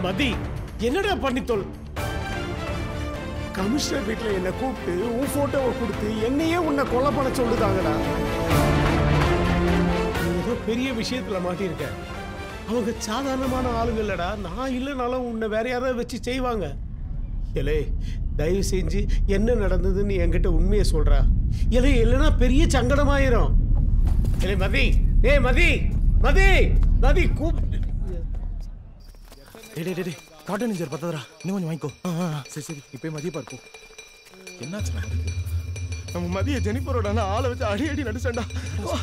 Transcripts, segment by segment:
மதி என்னடா பண்ணித்தோல் கமிஷனர் வீட்டுல என்ன கூப்பிட்டு உன் போட்டோவை கொடுத்து என்னையே உன்னை கொலை பண்ண சொல்லுதாங்கடா நீ ஏதோ பெரிய விஷயத்துல மாட்டியிருக்க அவங்க சாதாரணமான ஆளுங்க இல்லடா நான் இல்லைனாலும் உன்னை வேற யாராவது வச்சு செய்வாங்க ஏலே தயவு செஞ்சு என்ன நடந்ததுன்னு என்கிட்ட உண்மையை சொல்றா ஏலே இல்லைன்னா பெரிய சங்கடமாயிரும் ஏலே மதி ஏய் மதி மதி மதி கூப்பிட்டு டேய் டேய், டேய் டேய் காட்டன் நிஞ்சர் பத்ததரா இன்னும் கொஞ்சம் வாங்கிக்கோ ஆ, ஆ, ஆ. சரி சரி இப்போ மதிய பார்ப்போம் என்னாச்சு நம்ம மதிய ஜெனிஃபரோட அண்ணா ஆளை வச்சு அடி அடி நடிச்சேன்டா வா.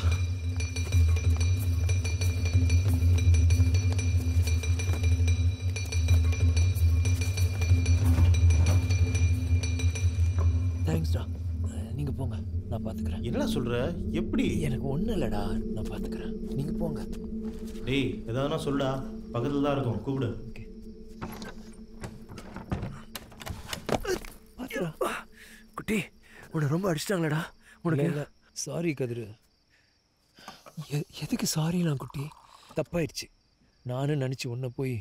தேங்க்ஸ்டா நீங்கள் போங்க நான் பார்த்துக்கிறேன் என்னடா சொல்ற எப்படி எனக்கு ஒன்றும் இல்லைடா நான் பார்த்துக்கிறேன் நீங்கள் போங்க டேய் எதாவதுனா சொல்லுடா பக்கத்துல தான் இருக்கும் கூப்பிடு குட்டி உன்னை ரொம்ப அடிச்சிட்டாங்களேடா உனக்கு இல்லை சாரி கதிரு எ- எதுக்கு சாரிலாம் குட்டி தப்பாயிடுச்சு நானும் நினச்சி உன்னை போய்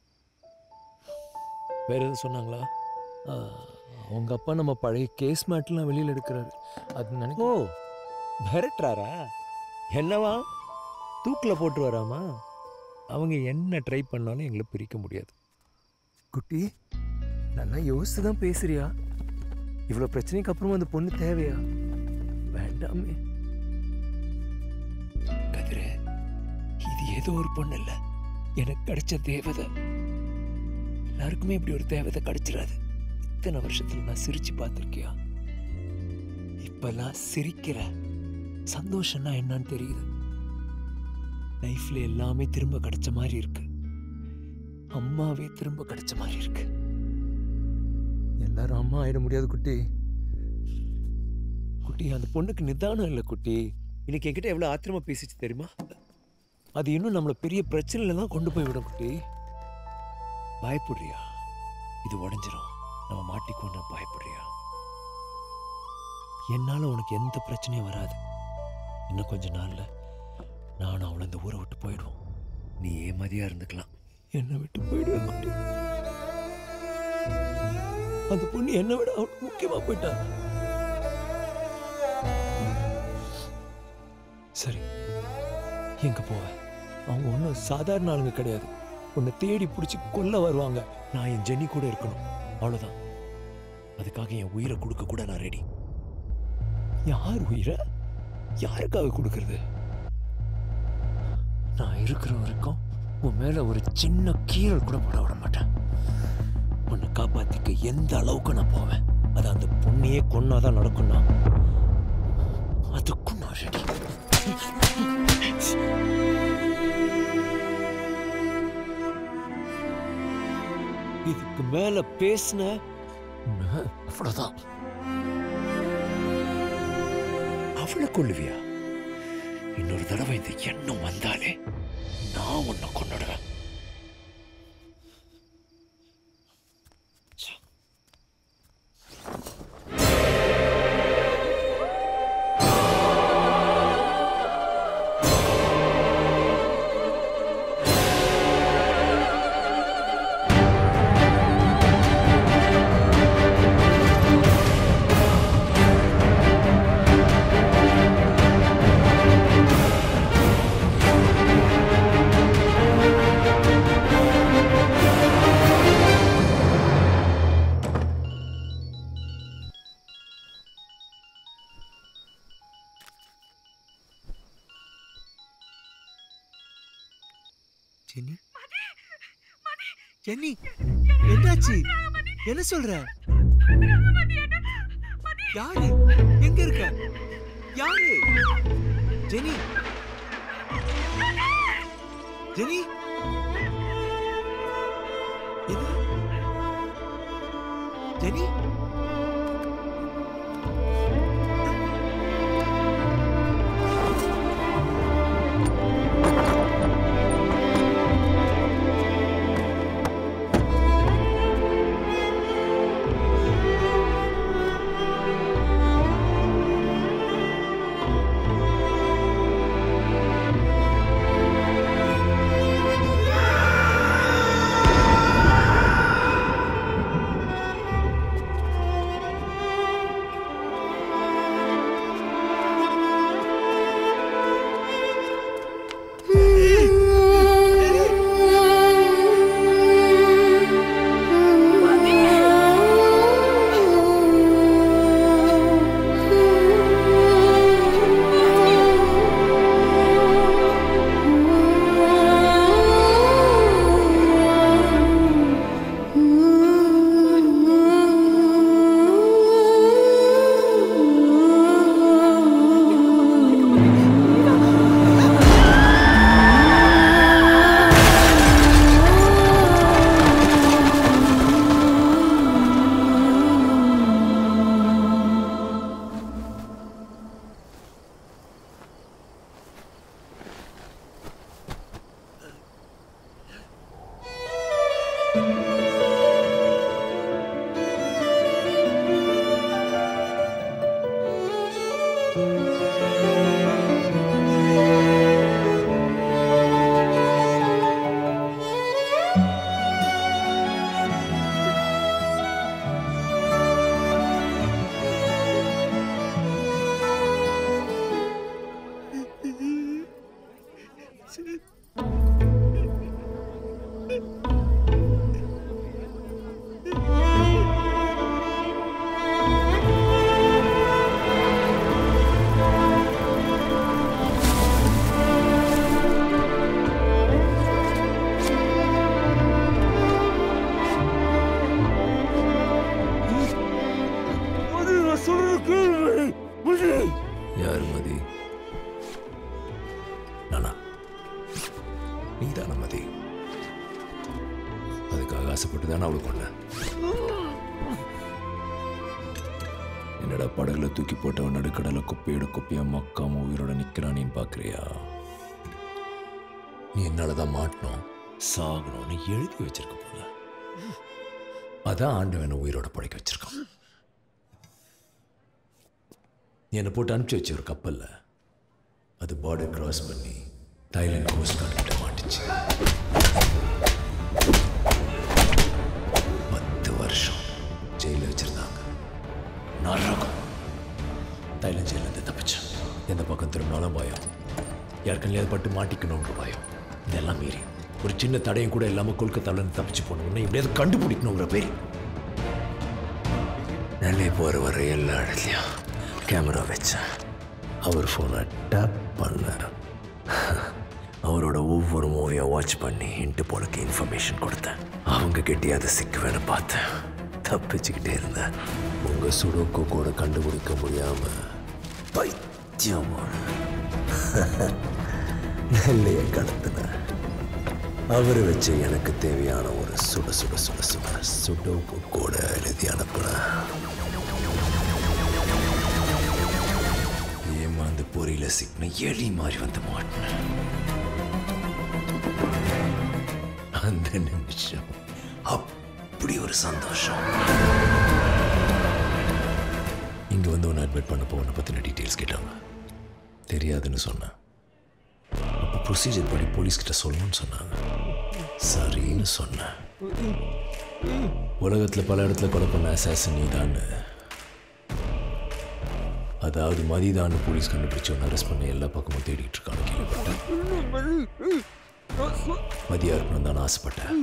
வேற எதுவும் சொன்னாங்களா ஆ, அவங்க அப்பா நம்ம பழைய கேஸ் மேட்லாம் வெளியில் எடுக்கிறாரு அது நினைக்க ஓ மிரட்டுறாரா என்னவா தூக்கில் போட்டு வராமா அவங்க என்ன ட்ரை பண்ணாலும் எங்களை பிரிக்க முடியாது குட்டி நல்லா யோசிச்சு தான் பேசுறியா இவ்வளோ பிரச்சனைக்கு அப்புறமா அந்த பொண்ணு தேவையா வேண்டாமே கதிரு இது ஏதோ ஒரு பொண்ணு இல்ல எனக்கு கிடைச்ச தேவதை எல்லாருக்குமே இப்படி ஒரு தேவதை கிடைச்சிடாது இத்தனை வருஷத்துல நான் சிரிச்சு பார்த்திருக்கியா இப்பெல்லாம் சிரிக்கிற சந்தோஷம்னா என்னன்னு தெரியுது லைஃப்ல எல்லாமே திரும்ப கிடைச்ச மாதிரி இருக்கு அம்மாவே திரும்ப கிடைச்ச மாதிரி இருக்கு எல்லாரும் அம்மா ஆயிட முடியாது குட்டி குட்டி அந்த பொண்ணுக்கு நிதானம் இல்லை குட்டி இன்னைக்கு என்கிட்ட எவ்வளோ ஆத்திரமா பேசிச்சு தெரியுமா அது இன்னும் நம்மளை பெரிய பிரச்சனையில தான் கொண்டு போய் விடும் குட்டி பயப்படுறியா இது உடஞ்சிரும் நம்ம மாட்டிக்கொண்டு பயப்படுறியா என்னால உனக்கு எந்த பிரச்சனையும் வராது இன்னும் கொஞ்ச நாள்ல நானும் அவளை இந்த ஊரை விட்டு போயிடுவோம் நீ ஏமாதியா இருந்துக்கலாம் என்னை விட்டு போயிடுவேன் குட்டி அந்த பொண்ணு என்னை விட அவளுக்கு முக்கியமா போயிட்டா சரி எங்க போவ அவங்க ஒன்றும் சாதாரண ஆளுங்க கிடையாது உன்னை தேடி பிடிச்சி கொல்ல வருவாங்க நான் என் ஜெனி கூட இருக்கணும் அவ்வளோதான் அதுக்காக என் உயிரை கொடுக்க கூட நான் ரெடி யார் உயிரை யாருக்காக கொடுக்கறது நான் இருக்கிற வரைக்கும் உன் மேல ஒரு சின்ன கீரல் கூட போட விட மாட்டேன் உன்னை காப்பாத்திக்க எந்த அளவுக்கு நான் போவேன் அது அந்த பொண்ணையே கொன்னாதான் நடக்கும்னா அதுக்கும் நான் ரெடி இதுக்கு மேல பேசின அவ்வளவுதான் அவளை கொள்ளுவியா இன்னொரு தடவை இந்த எண்ணம் வந்தாலே நான் உன்னை கொண்டுடுவேன் ஜெனி ஜெனி என்னாச்சு என்ன சொல்ற யாரு எங்க இருக்க யாரு ஜெனி ஜெனி எது ஜெனி ஆ யார் மதி நானா நீதான மதி அதுக்காக ஆசைப்பட்டு தானே அவளை கொண்டேன் என்னடா படகுல தூக்கி போட்டவன் நடுக்கடல குப்பையோட குப்பையா மக்காம உயிரோட நிக்கிறானின்னு பாக்குறியா நீ என்னாலதான் மாட்டணும் சாகணும்னு எழுதி வச்சிருக்க போல அதான் ஆண்டவனை உயிரோட படைக்க வச்சிருக்கான் நீ என்னை போட்டு அனுப்பிச்சு வச்ச ஒரு கப்பல்ல அது பார்டர் கிராஸ் பண்ணி தாய்லாந்து கோஸ்ட் கார்டு கிட்ட மாட்டுச்சு பத்து வருஷம் ஜெயிலில் வச்சிருந்தாங்க நரகம் தாய்லாந்து ஜெயிலேருந்து தப்பிச்சேன் எந்த பக்கம் திரும்பினாலும் பயம் யாருக்கல்லையாவது பட்டு மாட்டிக்கணுன்ற பயம் இதெல்லாம் மீறி ஒரு சின்ன தடையும் கூட இல்லாமல் கொல்கத்தாவிலேருந்து தப்பிச்சு போன உடனே எப்படியாவது கண்டுபிடிக்கணுங்கிற பேர் நெல்லை போகிற வர எல்லா இடத்துலையும் கேமரா வச்சேன் அவர் ஃபோனை டேப் பண்ணார் அவரோட ஒவ்வொரு மூவியும் வாட்ச் பண்ணி இன்டர்போலுக்கு இன்ஃபர்மேஷன் கொடுத்தேன் அவங்க கிட்டே அதை சிக்குவேன்னு பார்த்தேன் தப்பிச்சுக்கிட்டே இருந்தேன் உங்கள் சுடோக்கோ கூட கண்டுபிடிக்க முடியாம பைத்தியமான நெல்லையை கடத்தினேன் அவர் வச்சு எனக்கு தேவையான ஒரு சுட சுட சுட சுட சுடோக்கு கூட எழுதி அனுப்புனேன் ஏமாந்து பொறியில சிக்கின எலி மாதிரி வந்து மாட்டினேன் அந்த நிமிஷம் அப்படி ஒரு சந்தோஷம் இங்க வந்து உன்னை அட்மிட் பண்ண போன பத்தின டீட்டெயில்ஸ் கேட்டாங்க தெரியாதுன்னு சொன்னேன் அப்போ ப்ரொசீஜர் படி போலீஸ் கிட்ட சொல்லணும்னு சொன்னாங்க சரின்னு சொன்னேன் உலகத்தில் பல இடத்துல கொலை பண்ண அசாசன் நீதான்னு அதாவது மதிதான்னு போலீஸ் கண்டுபிடிச்சவன் அரெஸ்ட் பண்ண எல்லா பக்கமும் தேடிட்டு இருக்கான்னு கேள்விப்பட்டேன் மதியா இருக்கணும் தான் ஆசைப்பட்டேன்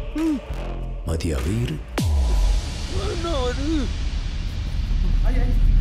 மதியாவே இரு